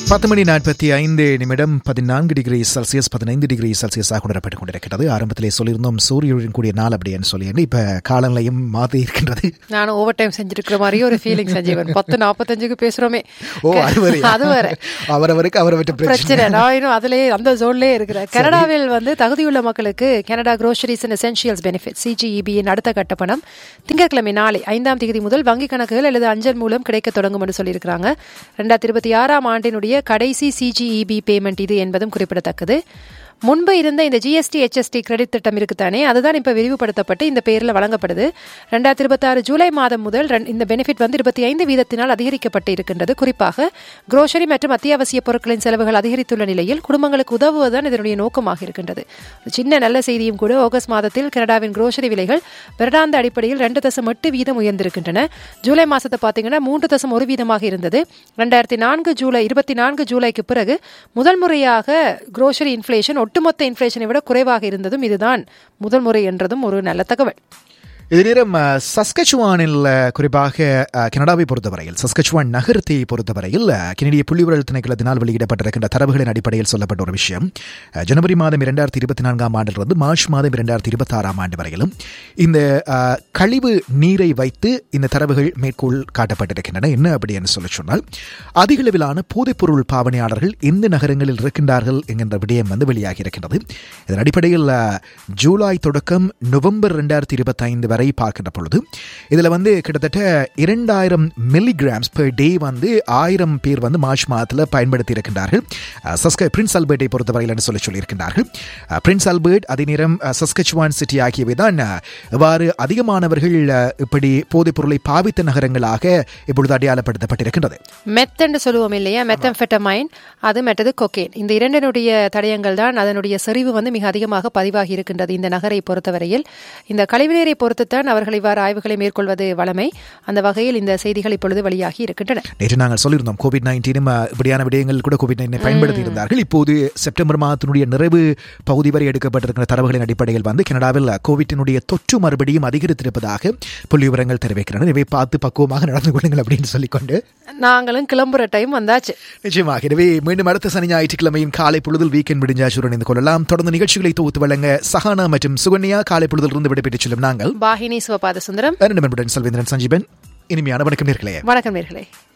பத்து மணி நாற்பத்தி ஐந்து நிமிடம் பதினான்கு டிகிரி செல்சியஸ் பதினைந்து டிகிரி செல்சியஸாக உணரப்பட்டுக் கொண்டிருக்கிறது ஆரம்பத்திலே சொல்லியிருந்தோம் சூரியன் கூடிய நாள் அப்படின்னு சொல்லி இப்ப காலநிலையும் மாறி இருக்கின்றது நானும் ஓவர் டைம் செஞ்சிருக்கிற மாதிரி ஒரு ஃபீலிங் சஞ்சீவன் பத்து நாற்பத்தஞ்சுக்கு பேசுறோமே ஓ அது வரை அது வேற அவரவருக்கு அவரவற்ற பிரச்சனை பிரச்சனை நான் இன்னும் அதிலே அந்த ஜோன்லயே இருக்கிறேன் கனடாவில் வந்து தகுதியுள்ள மக்களுக்கு Canada groceries and essentials benefit சிஜிஇபியின் அடுத்த கட்ட பணம் திங்கட்கிழமை நாளை ஐந்தாம் தேதி முதல் வங்கி கணக்குகள் அல்லது அஞ்சல் மூலம் கிடைக்க தொடங்கும் என்று சொல்லியிருக்கிறாங்க ரெண்டாயிரத்தி இருபத்தி ஆறாம் ஆண்டினுடைய கடைசி சிஜிஇபி பேமெண்ட் இது என்பதும் குறிப்பிடத்தக்கது முன்பு இருந்த இந்த ஜிஎஸ்டி ஹெச்எஸ்டி கிரெடிட் திட்டம் இருக்குதானே அதுதான் இப்போ விரிவுபடுத்தப்பட்டு இந்த பேரில் வழங்கப்படுது ரெண்டாயிரத்தி இருபத்தாறு ஜூலை மாதம் முதல் ரெண்- இந்த பெனிஃபிட் வந்து இருபத்தி ஐந்து வீதத்தினால் அதிகரிக்கப்பட்டு இருக்கின்றது குறிப்பாக குரோசரி மற்றும் அத்தியாவசிய பொருட்களின் செலவுகள் அதிகரித்துள்ள நிலையில் குடும்பங்களுக்கு உதவுவதுதான் இதனுடைய நோக்கமாக இருக்கின்றது ஒரு சின்ன நல்ல செய்தியும் கூட ஆகஸ்ட் மாதத்தில் கனடாவின் குரோசரி விலைகள் வருடாந்த அடிப்படையில் ரெண்டு தசம் எட்டு வீதம் உயர்ந்திருக்கின்றன ஜூலை மாசத்தை பார்த்தீங்கன்னா மூன்று தசம் ஒரு வீதமாக இருந்தது ரெண்டாயிரத்தி நான்கு ஜூலை இருபத்தி நான்கு ஜூலைக்கு பிறகு முதல் முறையாக குரோசரி இன்ஃப்ளேஷன் ஒட்டுமொத்த இன்ஃப்ளேஷனை விட குறைவாக இருந்ததும் இதுதான் முதல் முறை என்றதும் ஒரு நல்ல தகவல் இது நேரம் அஹ், சஸ்கச்சுவானில் அஹ், குறிப்பாக அஹ், கனடாவை பொறுத்தவரையில் சஸ்கச்சுவான் நகரத்தை பொறுத்தவரையில் அஹ், கனடிய புள்ளிவிரல் திணைக்களத்தினால் வெளியிடப்பட்டிருக்கின்ற தரவுகளின் அடிப்படையில் சொல்லப்பட்ட ஒரு விஷயம் அஹ், ஜனவரி மாதம் இரண்டாயிரத்தி இருபத்தி நான்காம் ஆண்டிலிருந்து மார்ச் மாதம் இரண்டாயிரத்தி இருபத்தி ஆறாம் ஆண்டு வரையிலும் இந்த அஹ், கழிவு நீரை வைத்து இந்த தரவுகள் மேற்கோள் காட்டப்பட்டிருக்கின்றன என்ன அப்படின்னு சொல்லி சொன்னால் அதிகளவிலான போதைப்பொருள் பாவனையாளர்கள் எந்த நகரங்களில் இருக்கின்றார்கள் என்கின்ற விடயம் வந்து வெளியாகி இருக்கின்றது இதன் அடிப்படையில் அஹ், ஜூலை தொடக்கம் நவம்பர் ரெண்டாயிரத்தி இருபத்தி ஐந்து வரை பார்க்கின்ற பொழுது இதில் வந்து கிட்டத்தட்ட இரண்டாயிரம் மில்லிகிராம்ஸ் per டே வந்து ஆயிரம் பேர் வந்து மார்ச் மாதத்தில் பயன்படுத்தி இருக்கின்றார்கள் அஹ், சஸ்க பிரின்ஸ் அல்பர்ட்டை பொறுத்தவரையில் என்று சொல்லி சொல்லியிருக்கின்றார்கள் அஹ், பிரின்ஸ் அல்பர்ட் அதே நேரம் அஹ், சஸ்கச்சுவான் சிட்டி ஆகியவை தான் அஹ், இவ்வாறு அதிகமானவர்கள் அஹ், இப்படி போதைப் பொருளை பாவித்த நகரங்களாக இப்பொழுது அடையாளப்படுத்தப்பட்டிருக்கின்றது மெத்தன்னு சொல்லுவோம் இல்லையா மெத்தம்ஃபெட்டமைன் அது மெட்டது கொக்கேன் இந்த இரண்டினுடைய தடயங்கள் தான் அதனுடைய செறிவு வந்து மிக அதிகமாக பதிவாகி இருக்கின்றது இந்த நகரை பொறுத்தவரையில் இந்த கழிவுநீரை பொறுத்துத்தான் அவர்கள் இவ்வாறு ஆய்வுகளை மேற்கொள்வது வளமை அந்த வகையில் இந்த செய்திகள் இப்பொழுது வெளியாகி இருக்கின்றன நேற்று நாங்கள் சொல்லியிருந்தோம் கோவிட் நைன்டீனும் இப்படியான விடயங்கள் கூட கோவிட் நைன்டீனை பயன்படுத்தி இருந்தார்கள் இப்போது செப்டம்பர் மாதத்தினுடைய நிறைவு பகுதி வரை எடுக்கப்பட்டிருக்கிற தரவுகளின் அடிப்படையில் வந்து கனடாவில் கோவிட்டினுடைய தொற்று மறுபடியும் அதிகரித்திருப்பதாக புள்ளி விவரங்கள் தெரிவிக்கின்றன இவை பார்த்து பக்குவமாக நடந்து கொள்ளுங்கள் அப்படின்னு சொல்லிக்கொண்டு நாங்களும் கிளம்புற டைம் வந்தாச்சு நிச்சயமாக எனவே மீண்டும் அடுத்த சனி ஞாயிற்றுக்கிழமையின் காலை பொழுதில் வீக்கெண்ட் விடிஞ்சாச்சுடன் இணைந்து கொள்ளலாம் தொடர்ந்து நிகழ்ச்சிகளை தொகுத்து வழங்க சஹானா மற்றும் சுகன்யா காலை பொழுதில் இருந்து விடைபெற்றுச் செல்லும் நாங்கள் பாகினி சிவபாத சுந்தரம் இரண்டு மென்புடன் செல்வேந்திரன் சஞ்சீவன் இனிமையான வணக்கம் நேர்களே வணக்கம் நேர்களே